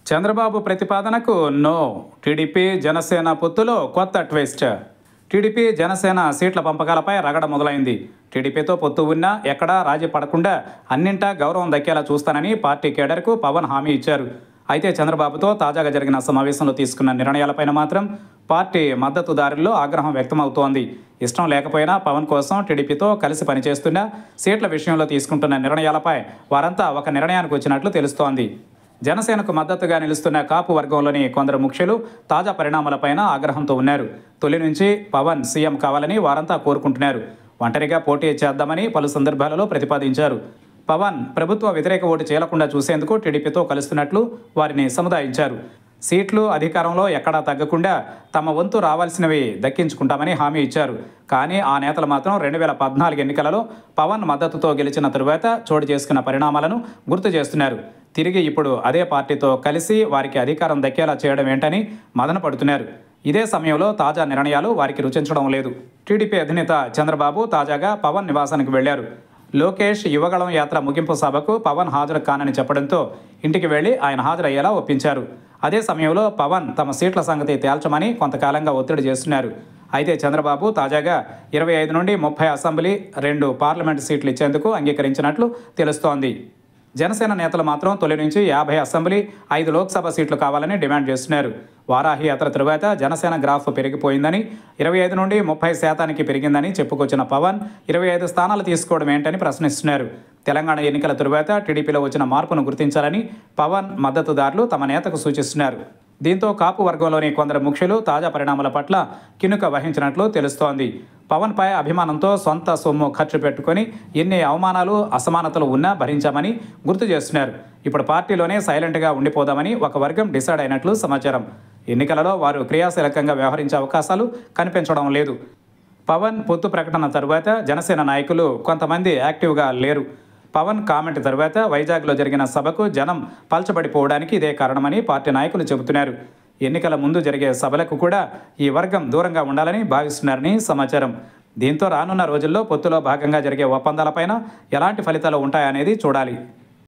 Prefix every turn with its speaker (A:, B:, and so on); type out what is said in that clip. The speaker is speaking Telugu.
A: చంద్రబాబు ప్రతిపాదనకు నో టీడీపీ జనసేన పొత్తులో కొత్త ట్విస్ట్ టీడీపీ జనసేన సీట్ల పంపకాలపై రగడ మొదలైంది టీడీపీతో పొత్తు ఉన్నా ఎక్కడా రాజీ పడకుండా అన్నింటా గౌరవం దక్కేలా చూస్తానని పార్టీ కేడర్కు పవన్ హామీ ఇచ్చారు అయితే చంద్రబాబుతో తాజాగా జరిగిన సమావేశంలో తీసుకున్న నిర్ణయాలపైన మాత్రం పార్టీ మద్దతుదారుల్లో ఆగ్రహం వ్యక్తమవుతోంది ఇష్టం లేకపోయినా పవన్ కోసం టీడీపీతో కలిసి పనిచేస్తున్నా సీట్ల విషయంలో తీసుకుంటున్న నిర్ణయాలపై వారంతా ఒక నిర్ణయానికి వచ్చినట్లు తెలుస్తోంది జనసేనకు మద్దతుగా నిలుస్తున్న కాపు వర్గంలోని కొందరు ముఖ్యులు తాజా పరిణామాలపైన ఆగ్రహంతో ఉన్నారు తొలి నుంచి పవన్ సీఎం కావాలని వారంతా కోరుకుంటున్నారు ఒంటరిగా పోటీ చేద్దామని పలు సందర్భాలలో ప్రతిపాదించారు పవన్ ప్రభుత్వ వ్యతిరేక ఓటు చేయకుండా చూసేందుకు టీడీపీతో కలుస్తున్నట్లు వారిని సముదాయించారు సీట్లు అధికారంలో ఎక్కడా తగ్గకుండా తమ వంతు రావాల్సినవి దక్కించుకుంటామని హామీ ఇచ్చారు కానీ ఆ నేతలు మాత్రం రెండు వేల పద్నాలుగు ఎన్నికలలో పవన్ మద్దతుతో గెలిచిన తరువాత చోటు చేసుకున్న పరిణామాలను గుర్తు చేస్తున్నారు తిరిగి ఇప్పుడు అదే పార్టీతో కలిసి వారికి అధికారం దక్కేలా చేయడం ఏంటని మదన పడుతున్నారు ఇదే సమయంలో తాజా నిర్ణయాలు వారికి రుచించడం లేదు టీడీపీ అధినేత చంద్రబాబు తాజాగా పవన్ నివాసానికి వెళ్లారు లోకేష్ యువగళం యాత్ర ముగింపు సభకు పవన్ హాజరు కానని చెప్పడంతో ఇంటికి వెళ్లి ఆయన హాజరయ్యేలా ఒప్పించారు అదే సమయంలో పవన్ తమ సీట్ల సంగతి తేల్చమని కొంతకాలంగా ఒత్తిడి చేస్తున్నారు అయితే చంద్రబాబు తాజాగా ఇరవై ఐదు నుండి ముప్పై అసెంబ్లీ రెండు పార్లమెంటు సీట్లు ఇచ్చేందుకు అంగీకరించినట్లు తెలుస్తోంది జనసేన నేతలు మాత్రం తొలి నుంచి యాభై అసెంబ్లీ ఐదు లోక్సభ సీట్లు కావాలని డిమాండ్ చేస్తున్నారు వారాహి యాత్ర తరువాత జనసేన గ్రాఫ్ పెరిగిపోయిందని ఇరవై ఐదు నుండి ముప్పై శాతానికి పెరిగిందని చెప్పుకొచ్చిన పవన్ ఇరవై ఐదు స్థానాలు తీసుకోవడం ఏంటని ప్రశ్నిస్తున్నారు తెలంగాణ ఎన్నికల తరువాత టీడీపీలో వచ్చిన మార్పును గుర్తించాలని పవన్ మద్దతుదారులు తమ నేతకు సూచిస్తున్నారు దీంతో కాపు వర్గంలోని కొందరు ముఖ్యులు తాజా పరిణామాల పట్ల కినుక వహించినట్లు తెలుస్తోంది పవన్పై అభిమానంతో సొంత సొమ్ము ఖర్చు పెట్టుకొని ఎన్ని అవమానాలు అసమానతలు ఉన్నా భరించామని గుర్తు చేస్తున్నారు ఇప్పుడు పార్టీలోనే సైలెంట్గా ఉండిపోదామని ఒక వర్గం డిసైడ్ అయినట్లు సమాచారం ఎన్నికలలో వారు క్రియాశీలకంగా వ్యవహరించే అవకాశాలు కనిపించడం లేదు పవన్ పొత్తు ప్రకటన తరువాత జనసేన నాయకులు కొంతమంది యాక్టివ్గా లేరు పవన్ కామెంట్ తరువాత వైజాగ్లో జరిగిన సభకు జనం పల్చబడిపోవడానికి ఇదే కారణమని పార్టీ నాయకులు చెబుతున్నారు ఎన్నికల ముందు జరిగే సభలకు కూడా ఈ వర్గం దూరంగా ఉండాలని భావిస్తున్నారని సమాచారం దీంతో రానున్న రోజుల్లో పొత్తులో భాగంగా జరిగే ఒప్పందాలపైన ఎలాంటి ఫలితాలు ఉంటాయనేది చూడాలి